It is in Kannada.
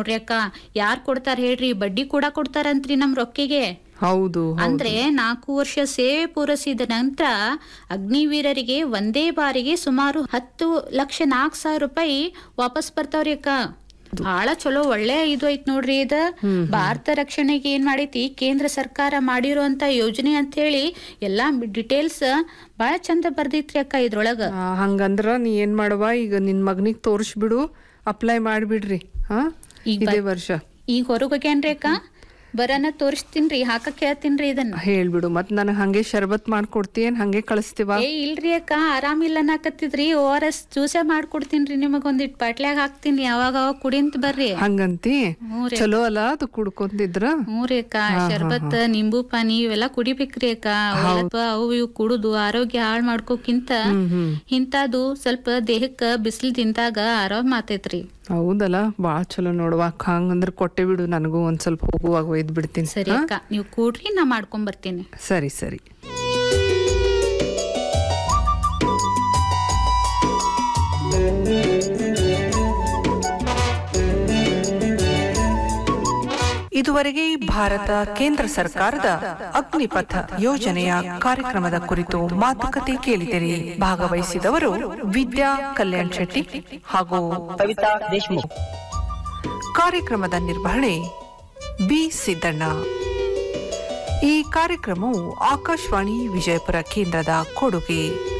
ನೋಡ್ರಿ ಅಕ್ಕ ಯಾರ್ ಕೊಡ್ತಾರ ಹೇಳ್ರಿ ಬಡ್ಡಿ ಕೂಡ ಕೊಡ್ತಾರಂತ್ರಿ ನಮ್ ರೊಕ್ಕಿಗೆ ಹೌದು ಹೌದು. ಅಂದ್ರೆ ನಾಲ್ಕು ವರ್ಷ ಸೇವೆ ಪೂರೈಸಿದ ನಂತರ ಅಗ್ನಿವೀರರಿಗೆ ಒಂದೇ ಬಾರಿಗೆ ಸುಮಾರು ಹತ್ತು ಲಕ್ಷ ನಾಲ್ಕು ಸಾವಿರ ರೂಪಾಯಿ ವಾಪಸ್ ಬರ್ತಾವ್ರಿ ಅಕ್ಕ ಬಹಳ ಚಲೋ ಒಳ್ಳೆ ಇದು ಐತ್ ನೋಡ್ರಿ ಇದ ಭಾರತ ರಕ್ಷಣೆಗೆ ಏನ್ ಮಾಡೈತಿ ಕೇಂದ್ರ ಸರ್ಕಾರ ಮಾಡಿರುವಂತ ಯೋಜನೆ ಅಂತ ಹೇಳಿ ಎಲ್ಲಾ ಡೀಟೇಲ್ಸ್ ಬಹಳ ಚಂದ ಬರ್ದೈತ್ರಿ ಅಕ್ಕ ಇದ್ರೊಳಗ ಆ, ಹಂಗಂದ್ರ ನೀ ಏನ್ ಮಾಡವ ಈಗ ನಿನ್ ಮಗನಿಗ್ ತೋರ್ಸ್ಬಿಡು ಅಪ್ಲೈ ಮಾಡ್ಬಿಡ್ರಿ ಹಾ ಈಗ ಬ- ಇದೇ ವರ್ಷ ಈಗ ಹೊರಗ್ ಹೋಗ್ಯಾನ್ರಿ ಅಕ್ಕ ಬರನ ತೋರಿಸ್ತೀನ್ರಿ ಹಾಕಕ್ ಹೇಳ್ತೀನ್ರಿ ಇದನ್ನ ಹೇಳ್ಬಿಡು ಮತ್ ನನಗ್ ಹಂಗೆ ಶರ್ಬತ್ ಮಾಡ್ಕೊಡ್ತೀಯನ್ ಹಂಗೆ ಕಳಿಸ್ತೀವ ಏ ಇಲ್ರಿ ಅಕ್ಕ ಆರಾಮಿಲ್ಲ ಅನ್ನಕತ್ತಿದ್ರಿ ಓ ಆರ್ ಎಸ್ ಜ್ಯೂಸೆ ಮಾಡ್ಕೊಡ್ತೀನ್ರಿ ನಿಮಗ್ ಒಂದಿಟ್ ಬಾಟ್ಲ್ಯಾಗ ಹಾಕ್ತೀನಿ ಯಾವಾಗ ಅವಾಗ ಕುಡಿಂತ ಬರ್ರಿ ಹಂಗಂತಿ ಹ್ಞೂ ರೀ. ಚಲೋ ಅಲ್ಲ ಅದು ಕುಡ್ಕೊಂತಿದ್ರ ಹ್ಞೂ ರೀ ಅಕ್ಕ ಶರ್ಬತ್ ನಿಂಬು ಪಾನಿ ಇವೆಲ್ಲ ಕುಡಿಬೇಕ್ರಿ ಅಕ್ಕ ಅವೆಲ್ಲ ಅವು ಇವು ಕುಡುದು ಆರೋಗ್ಯ ಹಾಳ್ ಮಾಡ್ಕೋಕ್ಕಿಂತ ಹ್ಮ್ ಹ್ಮ್ ಇಂತಾದು ಸ್ವಲ್ಪ ದೇಹಕ್ಕ ಬಿಸಿಲು ತಿಂದಾಗ ಆರಾಮ್ ಆತೈತ್ರಿ ಹೌದಲ್ಲ ಬಾಳ ಚಲೋ ನೋಡುವ ಅಕ್ಕ ಹಂಗಂದ್ರ ಕೊಟ್ಟೆ ಬಿಡು ನನಗೂ ಒಂದ್ ಸ್ವಲ್ಪ ಹೋಗುವಾಗ ಒಯ್ದ್ ಬಿಡ್ತೀನಿ ಸರಿ ಅಕ್ಕ ನೀವು ಕೂಡ್ರಿ ನಾ ಮಾಡ್ಕೊಂಡ್ ಬರ್ತೀನಿ ಸರಿ ಸರಿ ಇದುವರೆಗೆ ಭಾರತ ಕೇಂದ್ರ ಸರ್ಕಾರದ ಅಗ್ನಿಪಥ ಯೋಜನೆಯ ಕಾರ್ಯಕ್ರಮದ ಕುರಿತು ಮಾತುಕತೆ ಕೇಳಿದಿರಿ ಭಾಗವಹಿಸಿದವರು ವಿದ್ಯಾ ಕಲ್ಯಾಣ್ ಶೆಟ್ಟಿ ಹಾಗೂ ಕವಿತಾ ದೇಶಮುಖ್ ಕಾರ್ಯಕ್ರಮದ ನಿರ್ವಹಣೆ ಬಿ ಸಿದ್ದಣ್ಣ ಈ ಕಾರ್ಯಕ್ರಮವು ಆಕಾಶವಾಣಿ ವಿಜಯಪುರ ಕೇಂದ್ರದ ಕೊಡುಗೆ